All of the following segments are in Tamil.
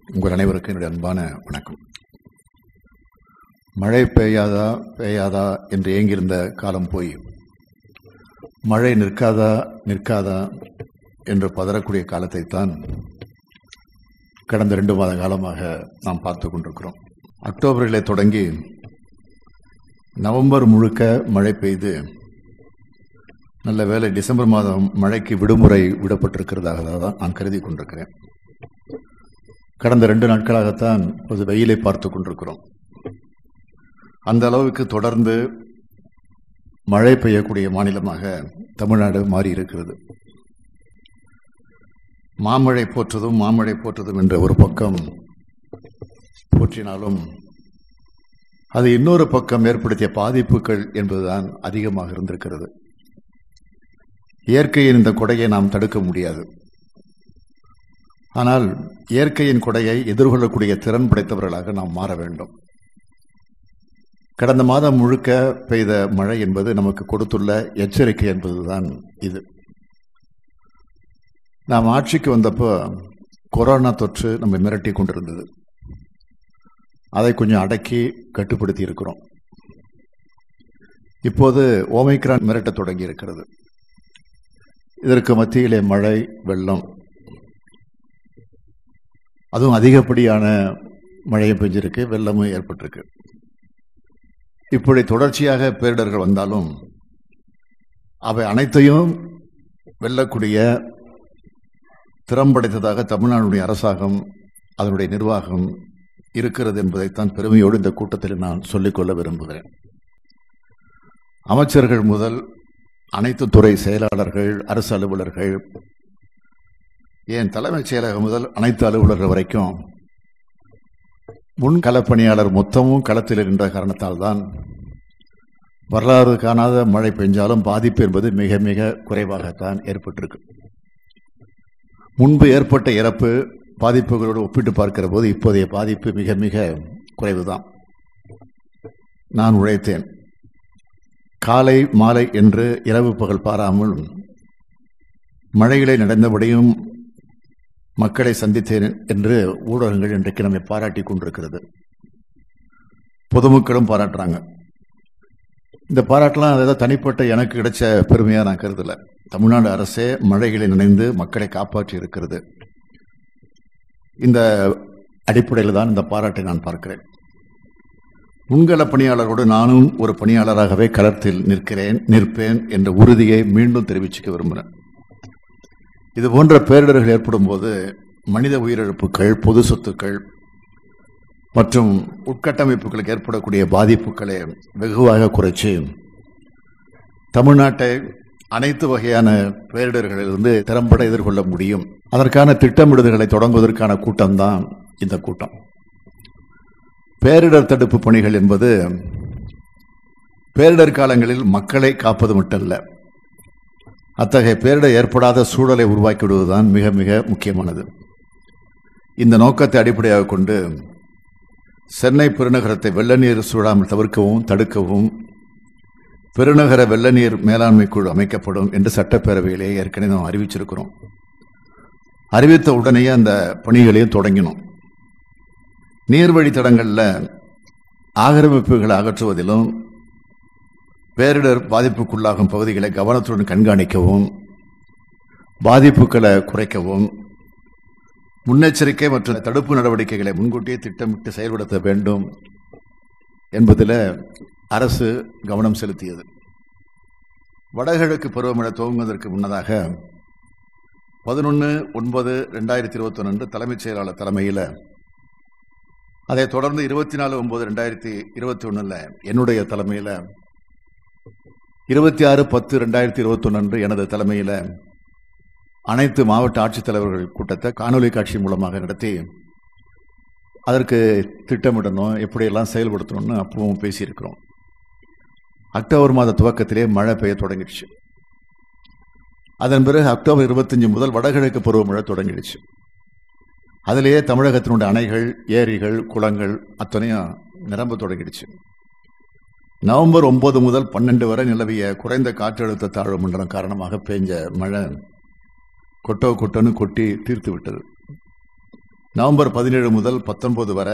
உங்கள் அனைவருக்கும் என்னுடைய அன்பான வணக்கம் மழை பெய்யாதா பெய்யாதா என்று ஏங்கியிருந்த காலம் போய் மழை நிற்காதா நிற்காதா என்று பதறக்கூடிய காலத்தை தான் கடந்த ரெண்டு மாத காலமாக நாம் பார்த்து கொண்டிருக்கிறோம் அக்டோபரிலே தொடங்கி நவம்பர் முழுக்க மழை பெய்து நல்ல வேளை டிசம்பர் மாதம் மழைக்கு விடுமுறை விடப்பட்டிருக்கிறதாக தான் நான் கருதி கொண்டிருக்கிறேன் கடந்த ரெண்டு நாட்களாகத்தான் ஒரு வெயிலை பார்த்து கொண்டிருக்கிறோம் அந்த அளவுக்கு தொடர்ந்து மழை பெய்யக்கூடிய மாநிலமாக தமிழ்நாடு மாறி இருக்கிறது மாமழை போற்றதும் மாமழை போற்றதும் என்ற ஒரு பக்கம் போற்றினாலும் அது இன்னொரு பக்கம் ஏற்படுத்திய பாதிப்புகள் என்பதுதான் அதிகமாக இருந்திருக்கிறது இயற்கையின் இந்த கொடையை நாம் தடுக்க முடியாது ஆனால் இயற்கையின் கொடையை எதிர்கொள்ளக்கூடிய திறன் படைத்தவர்களாக நாம் மாற வேண்டும் கடந்த மாதம் முழுக்க பெய்த மழை என்பது நமக்கு கொடுத்துள்ள எச்சரிக்கை என்பதுதான் இது நாம் ஆட்சிக்கு வந்தப்போ கொரோனா தொற்று நம்ம மிரட்டி கொண்டிருந்தது அதை கொஞ்சம் அடக்கி கட்டுப்படுத்தி இருக்கிறோம் இப்போது ஓமைக்ரான் மிரட்ட தொடங்கி இருக்கிறது இதற்கு மத்தியிலே மழை வெள்ளம் அதுவும் அதிகப்படியான மழையும் பெஞ்சிருக்கு வெள்ளமும் ஏற்பட்டிருக்கு இப்படி தொடர்ச்சியாக பேரிடர்கள் வந்தாலும் அவை அனைத்தையும் வெல்லக்கூடிய திறம்படைத்ததாக தமிழ்நாடுடைய அரசாங்கம் அதனுடைய நிர்வாகம் இருக்கிறது என்பதைத்தான் பெருமையோடு இந்த கூட்டத்தில் நான் சொல்லிக்கொள்ள விரும்புகிறேன் அமைச்சர்கள் முதல் அனைத்து துறை செயலாளர்கள் அரசு அலுவலர்கள் ஏன் தலைமைச் செயலகம் முதல் அனைத்து அலுவலர்கள் வரைக்கும் முன் களப்பணியாளர் மொத்தமும் களத்தில் இருக்கின்ற காரணத்தால் தான் வரலாறு காணாத மழை பெஞ்சாலும் பாதிப்பு என்பது மிக மிக குறைவாகத்தான் ஏற்பட்டிருக்கு முன்பு ஏற்பட்ட இறப்பு பாதிப்புகளோடு ஒப்பிட்டு பார்க்கிற போது இப்போதைய பாதிப்பு மிக மிக குறைவுதான் நான் உழைத்தேன் காலை மாலை என்று இரவு பகல் பாராமல் மழைகளை நடந்தபடியும் மக்களை சந்தித்தேன் என்று ஊடகங்கள் இன்றைக்கு நம்மை பாராட்டி கொண்டிருக்கிறது பொதுமக்களும் பாராட்டுறாங்க இந்த பாராட்டெல்லாம் ஏதோ தனிப்பட்ட எனக்கு கிடைச்ச பெருமையா நான் கருதல தமிழ்நாடு அரசே மழைகளை நினைந்து மக்களை காப்பாற்றி இருக்கிறது இந்த அடிப்படையில் தான் இந்த பாராட்டை நான் பார்க்கிறேன் முன்கள பணியாளரோடு நானும் ஒரு பணியாளராகவே களத்தில் நிற்கிறேன் நிற்பேன் என்ற உறுதியை மீண்டும் தெரிவிச்சுக்க விரும்புகிறேன் இது போன்ற பேரிடர்கள் ஏற்படும் போது மனித உயிரிழப்புகள் பொது சொத்துக்கள் மற்றும் உட்கட்டமைப்புகளுக்கு ஏற்படக்கூடிய பாதிப்புகளை வெகுவாக குறைச்சு தமிழ்நாட்டை அனைத்து வகையான பேரிடர்களிலிருந்து திறம்பட எதிர்கொள்ள முடியும் அதற்கான திட்டமிடுதல்களை தொடங்குவதற்கான கூட்டம்தான் இந்த கூட்டம் பேரிடர் தடுப்பு பணிகள் என்பது பேரிடர் காலங்களில் மக்களை காப்பது மட்டுமல்ல அத்தகைய பேரிடர் ஏற்படாத சூழலை உருவாக்கி விடுவதுதான் மிக மிக முக்கியமானது இந்த நோக்கத்தை அடிப்படையாக கொண்டு சென்னை பெருநகரத்தை வெள்ள நீர் சூழாமல் தவிர்க்கவும் தடுக்கவும் பெருநகர வெள்ள நீர் மேலாண்மை குழு அமைக்கப்படும் என்று சட்டப்பேரவையிலே ஏற்கனவே நாம் அறிவிச்சிருக்கிறோம் அறிவித்த உடனேயே அந்த பணிகளையும் தொடங்கினோம் நீர்வழி தடங்களில் ஆக்கிரமிப்புகளை அகற்றுவதிலும் பேரிடர் பாதிப்புக்குள்ளாகும் பகுதிகளை கவனத்துடன் கண்காணிக்கவும் பாதிப்புகளை குறைக்கவும் முன்னெச்சரிக்கை மற்றும் தடுப்பு நடவடிக்கைகளை முன்கூட்டியே திட்டமிட்டு செயல்படுத்த வேண்டும் என்பதில் அரசு கவனம் செலுத்தியது வடகிழக்கு பருவமழை துவங்குவதற்கு முன்னதாக பதினொன்று ஒன்பது ரெண்டாயிரத்தி இருபத்தி ஒன்று தலைமைச் செயலாளர் தலைமையில் அதை தொடர்ந்து இருபத்தி நாலு ஒன்பது ரெண்டாயிரத்தி இருபத்தி ஒன்றில் என்னுடைய தலைமையில் இருபத்தி ஆறு பத்து ரெண்டாயிரத்தி இருபத்தி ஒன்று எனது தலைமையில் அனைத்து மாவட்ட ஆட்சித்தலைவர்கள் கூட்டத்தை காணொலி காட்சி மூலமாக நடத்தி அதற்கு திட்டமிடணும் எப்படியெல்லாம் செயல்படுத்தணும்னு அப்பவும் பேசியிருக்கிறோம் அக்டோபர் மாத துவக்கத்திலே மழை பெய்ய தொடங்கிடுச்சு அதன் பிறகு அக்டோபர் இருபத்தஞ்சு முதல் வடகிழக்கு பருவமழை தொடங்கிடுச்சு அதிலேயே தமிழகத்தினுடைய அணைகள் ஏரிகள் குளங்கள் அத்தனையும் நிரம்ப தொடங்கிடுச்சு நவம்பர் ஒன்பது முதல் பன்னெண்டு வரை நிலவிய குறைந்த காற்றழுத்த தாழ்வு மண்டலம் காரணமாக பெஞ்ச மழை கொட்டோ கொட்டோன்னு கொட்டி தீர்த்து விட்டது நவம்பர் பதினேழு முதல் பத்தொன்பது வரை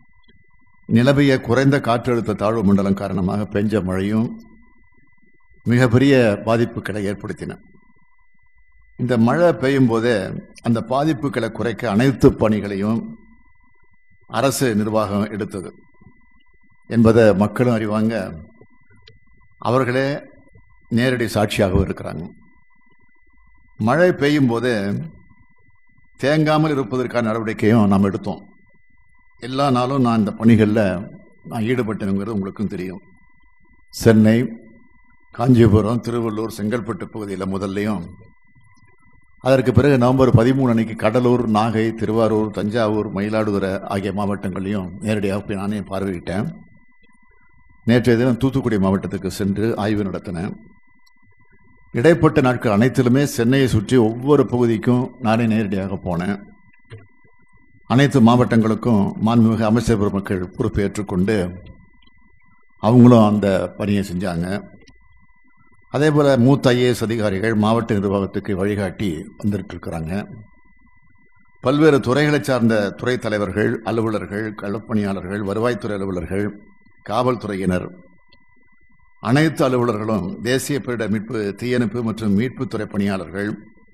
நிலவிய குறைந்த காற்றழுத்த தாழ்வு மண்டலம் காரணமாக பெஞ்ச மழையும் மிகப்பெரிய பாதிப்புகளை ஏற்படுத்தின இந்த மழை பெய்யும் போதே அந்த பாதிப்புகளை குறைக்க அனைத்து பணிகளையும் அரசு நிர்வாகம் எடுத்தது என்பதை மக்களும் அறிவாங்க அவர்களே நேரடி சாட்சியாகவும் இருக்கிறாங்க மழை பெய்யும் போது தேங்காமல் இருப்பதற்கான நடவடிக்கையும் நாம் எடுத்தோம் எல்லா நாளும் நான் இந்த பணிகளில் நான் ஈடுபட்டேனுங்கிறது உங்களுக்கும் தெரியும் சென்னை காஞ்சிபுரம் திருவள்ளூர் செங்கல்பட்டு பகுதியில் முதல்லையும் அதற்கு பிறகு நவம்பர் பதிமூணு அன்னைக்கு கடலூர் நாகை திருவாரூர் தஞ்சாவூர் மயிலாடுதுறை ஆகிய மாவட்டங்களையும் நேரடியாக போய் நானே பார்வையிட்டேன் நேற்றைய தினம் தூத்துக்குடி மாவட்டத்துக்கு சென்று ஆய்வு நடத்தினேன் இடைப்பட்ட நாட்கள் அனைத்திலுமே சென்னையை சுற்றி ஒவ்வொரு பகுதிக்கும் நானே நேரடியாக போனேன் அனைத்து மாவட்டங்களுக்கும் மாண்புமிகு அமைச்சர் பெருமக்கள் பொறுப்பேற்றுக்கொண்டு அவங்களும் அந்த பணியை செஞ்சாங்க அதே போல மூத்த ஐஏஎஸ் அதிகாரிகள் மாவட்ட நிர்வாகத்துக்கு வழிகாட்டி வந்துட்டு இருக்கிறாங்க பல்வேறு துறைகளை சார்ந்த துறை தலைவர்கள் அலுவலர்கள் களப்பணியாளர்கள் வருவாய்த்துறை அலுவலர்கள் காவல்துறையினர் அனைத்து அலுவலர்களும் தேசிய பேரிடர் மீட்பு தீயணைப்பு மற்றும் மீட்புத்துறை பணியாளர்கள்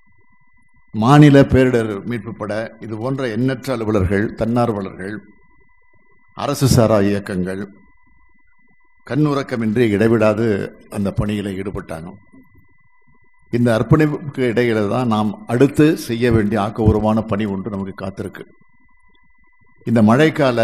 மாநில பேரிடர் மீட்பு பட இது போன்ற எண்ணற்ற அலுவலர்கள் தன்னார்வலர்கள் அரசு சாரா இயக்கங்கள் கண்ணுறக்கமின்றி இடைவிடாது அந்த பணியில் ஈடுபட்டாங்க இந்த அர்ப்பணிப்புக்கு இடையில தான் நாம் அடுத்து செய்ய வேண்டிய ஆக்கபூர்வமான பணி ஒன்று நமக்கு காத்திருக்கு இந்த மழைக்கால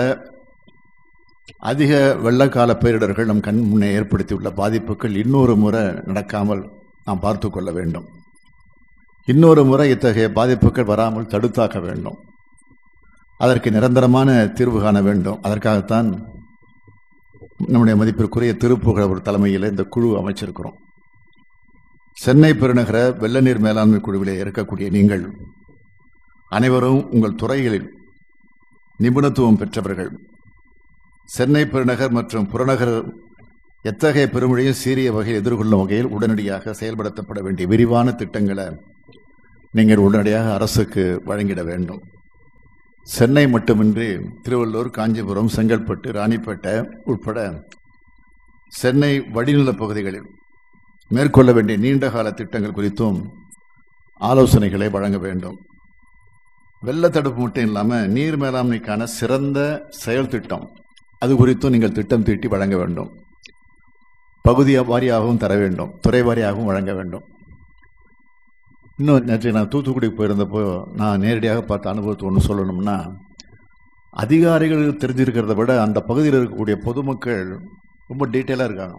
அதிக வெள்ளக்கால பேரிடர்கள் நம் கண் முன்னே ஏற்படுத்தியுள்ள பாதிப்புகள் இன்னொரு முறை நடக்காமல் நாம் பார்த்து கொள்ள வேண்டும் இன்னொரு முறை இத்தகைய பாதிப்புகள் வராமல் தடுத்தாக்க வேண்டும் அதற்கு நிரந்தரமான தீர்வு காண வேண்டும் அதற்காகத்தான் நம்முடைய மதிப்பிற்குரிய திருப்புகழ் ஒரு தலைமையில் இந்த குழு அமைச்சிருக்கிறோம் சென்னை பெருநகர வெள்ள நீர் மேலாண்மை குழுவிலே இருக்கக்கூடிய நீங்கள் அனைவரும் உங்கள் துறைகளில் நிபுணத்துவம் பெற்றவர்கள் சென்னை பெருநகர் மற்றும் புறநகர் எத்தகைய பெருமொழியும் சீரிய வகையில் எதிர்கொள்ளும் வகையில் உடனடியாக செயல்படுத்தப்பட வேண்டிய விரிவான திட்டங்களை நீங்கள் உடனடியாக அரசுக்கு வழங்கிட வேண்டும் சென்னை மட்டுமின்றி திருவள்ளூர் காஞ்சிபுரம் செங்கல்பட்டு ராணிப்பேட்டை உட்பட சென்னை வடிநிலப் பகுதிகளில் மேற்கொள்ள வேண்டிய நீண்டகால திட்டங்கள் குறித்தும் ஆலோசனைகளை வழங்க வேண்டும் வெள்ள தடுப்பு மட்டும் இல்லாமல் நீர் மேலாண்மைக்கான சிறந்த செயல் திட்டம் அது குறித்தும் நீங்கள் திட்டம் தீட்டி வழங்க வேண்டும் பகுதி வாரியாகவும் தர வேண்டும் துறை வாரியாகவும் வழங்க வேண்டும் இன்னும் நேற்று நான் தூத்துக்குடி போயிருந்தப்போ நான் நேரடியாக பார்த்த அனுபவத்தை ஒன்று சொல்லணும்னா அதிகாரிகள் தெரிஞ்சிருக்கிறத விட அந்த பகுதியில் இருக்கக்கூடிய பொதுமக்கள் ரொம்ப டீட்டெயிலாக இருக்காங்க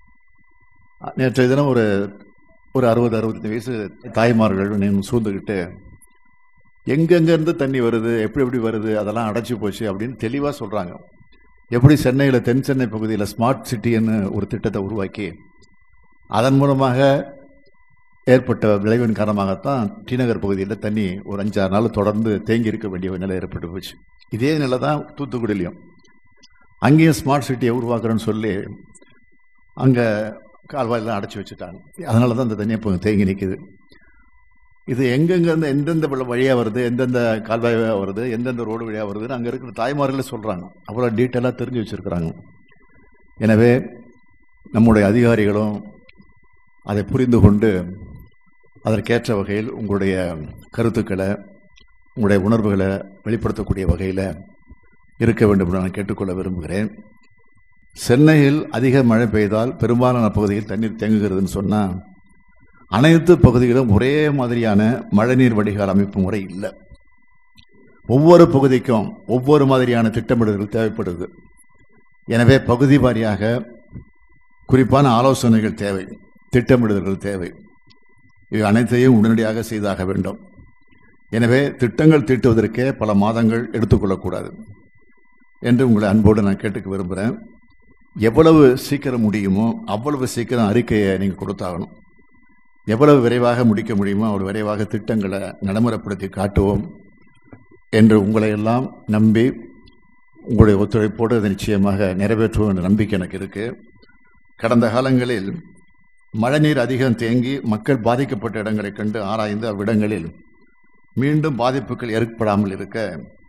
நேற்றைய தினம் ஒரு ஒரு அறுபது அறுபத்தஞ்சு வயசு தாய்மார்கள் நீங்கள் சூழ்ந்துக்கிட்டு எங்கெங்கேருந்து தண்ணி வருது எப்படி எப்படி வருது அதெல்லாம் அடைச்சி போச்சு அப்படின்னு தெளிவாக சொல்கிறாங்க எப்படி சென்னையில் தென் சென்னை பகுதியில் ஸ்மார்ட் சிட்டின்னு ஒரு திட்டத்தை உருவாக்கி அதன் மூலமாக ஏற்பட்ட விளைவின் காரணமாகத்தான் டிநகர் பகுதியில் தண்ணி ஒரு அஞ்சாறு நாள் தொடர்ந்து தேங்கி இருக்க வேண்டிய ஒரு நிலை ஏற்பட்டு போச்சு இதே நிலை தான் தூத்துக்குடியிலையும் அங்கேயும் ஸ்மார்ட் சிட்டியை உருவாக்குறேன்னு சொல்லி அங்கே கால்வாயெல்லாம் அடைச்சி வச்சுட்டாங்க அதனால தான் அந்த தண்ணி இப்போ தேங்கி நிற்குது இது எங்கெங்கேருந்து எந்தெந்த வழியாக வருது எந்தெந்த கால்வாய் வருது எந்தெந்த ரோடு வழியாக வருதுன்னு அங்கே இருக்கிற தாய்மார்களே சொல்கிறாங்க அவ்வளோ டீட்டெயிலாக தெரிஞ்சு வச்சுருக்குறாங்க எனவே நம்முடைய அதிகாரிகளும் அதை புரிந்து கொண்டு அதற்கேற்ற வகையில் உங்களுடைய கருத்துக்களை உங்களுடைய உணர்வுகளை வெளிப்படுத்தக்கூடிய வகையில் இருக்க வேண்டும் என்று நான் கேட்டுக்கொள்ள விரும்புகிறேன் சென்னையில் அதிக மழை பெய்தால் பெரும்பாலான பகுதியில் தண்ணீர் தேங்குகிறதுன்னு சொன்னால் அனைத்து பகுதிகளும் ஒரே மாதிரியான மழைநீர் வடிகால் அமைப்பு முறை இல்லை ஒவ்வொரு பகுதிக்கும் ஒவ்வொரு மாதிரியான திட்டமிடல்கள் தேவைப்படுது எனவே பகுதி வாரியாக குறிப்பான ஆலோசனைகள் தேவை திட்டமிடுதல்கள் தேவை இவை அனைத்தையும் உடனடியாக செய்தாக வேண்டும் எனவே திட்டங்கள் தீட்டுவதற்கே பல மாதங்கள் எடுத்துக்கொள்ளக்கூடாது என்று உங்களை அன்போடு நான் கேட்டுக்க விரும்புகிறேன் எவ்வளவு சீக்கிரம் முடியுமோ அவ்வளவு சீக்கிரம் அறிக்கையை நீங்கள் கொடுத்தாகணும் எவ்வளவு விரைவாக முடிக்க முடியுமோ அவ்வளவு விரைவாக திட்டங்களை நடைமுறைப்படுத்தி காட்டுவோம் என்று உங்களை எல்லாம் நம்பி உங்களுடைய ஒத்துழைப்போடு அதை நிச்சயமாக நிறைவேற்றுவோம் என்ற நம்பிக்கை எனக்கு இருக்கு கடந்த காலங்களில் மழைநீர் அதிகம் தேங்கி மக்கள் பாதிக்கப்பட்ட இடங்களை கண்டு ஆராய்ந்து அவ்விடங்களில் மீண்டும் பாதிப்புகள் ஏற்படாமல் இருக்க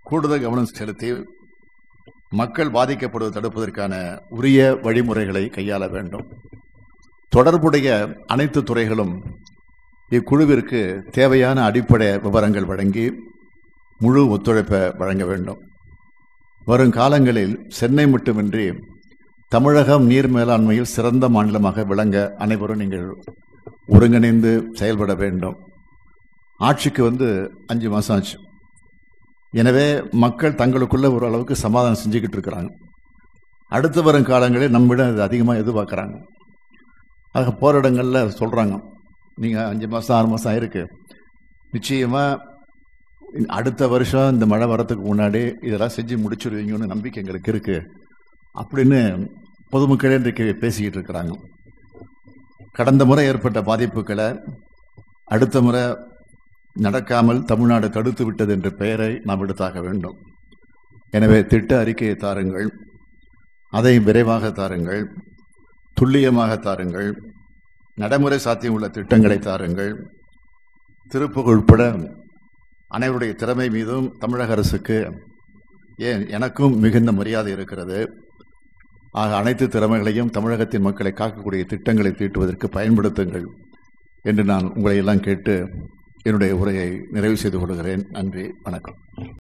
கூடுதல் கவனம் செலுத்தி மக்கள் பாதிக்கப்படுவதை தடுப்பதற்கான உரிய வழிமுறைகளை கையாள வேண்டும் தொடர்புடைய அனைத்து துறைகளும் இக்குழுவிற்கு தேவையான அடிப்படை விவரங்கள் வழங்கி முழு ஒத்துழைப்பை வழங்க வேண்டும் வரும் காலங்களில் சென்னை மட்டுமின்றி தமிழகம் நீர் மேலாண்மையில் சிறந்த மாநிலமாக விளங்க அனைவரும் நீங்கள் ஒருங்கிணைந்து செயல்பட வேண்டும் ஆட்சிக்கு வந்து அஞ்சு மாதம் ஆச்சு எனவே மக்கள் தங்களுக்குள்ள ஒரு அளவுக்கு சமாதானம் செஞ்சுக்கிட்டு இருக்கிறாங்க அடுத்து வரும் காலங்களில் நம்மிடம் இது அதிகமாக எதிர்பார்க்குறாங்க ஆக போகிற இடங்களில் சொல்கிறாங்க நீங்கள் அஞ்சு மாதம் ஆறு மாதம் ஆயிருக்கு நிச்சயமாக அடுத்த வருஷம் இந்த மழை வரத்துக்கு முன்னாடி இதெல்லாம் செஞ்சு முடிச்சிருவீங்கன்னு நம்பிக்கை எங்களுக்கு இருக்கு அப்படின்னு பொதுமக்களே இன்றைக்கு பேசிக்கிட்டு இருக்கிறாங்க கடந்த முறை ஏற்பட்ட பாதிப்புகளை அடுத்த முறை நடக்காமல் தமிழ்நாடு தடுத்து விட்டது என்ற பெயரை நாம் எடுத்தாக வேண்டும் எனவே திட்ட அறிக்கையை தாருங்கள் அதை விரைவாக தாருங்கள் துல்லியமாக தாருங்கள் நடைமுறை சாத்தியம் உள்ள திட்டங்களை தாருங்கள் திருப்புகழ் உட்பட அனைவருடைய திறமை மீதும் தமிழக அரசுக்கு ஏன் எனக்கும் மிகுந்த மரியாதை இருக்கிறது ஆக அனைத்து திறமைகளையும் தமிழகத்தின் மக்களை காக்கக்கூடிய திட்டங்களை தீட்டுவதற்கு பயன்படுத்துங்கள் என்று நான் உங்களை எல்லாம் கேட்டு என்னுடைய உரையை நிறைவு செய்து கொள்கிறேன் நன்றி வணக்கம்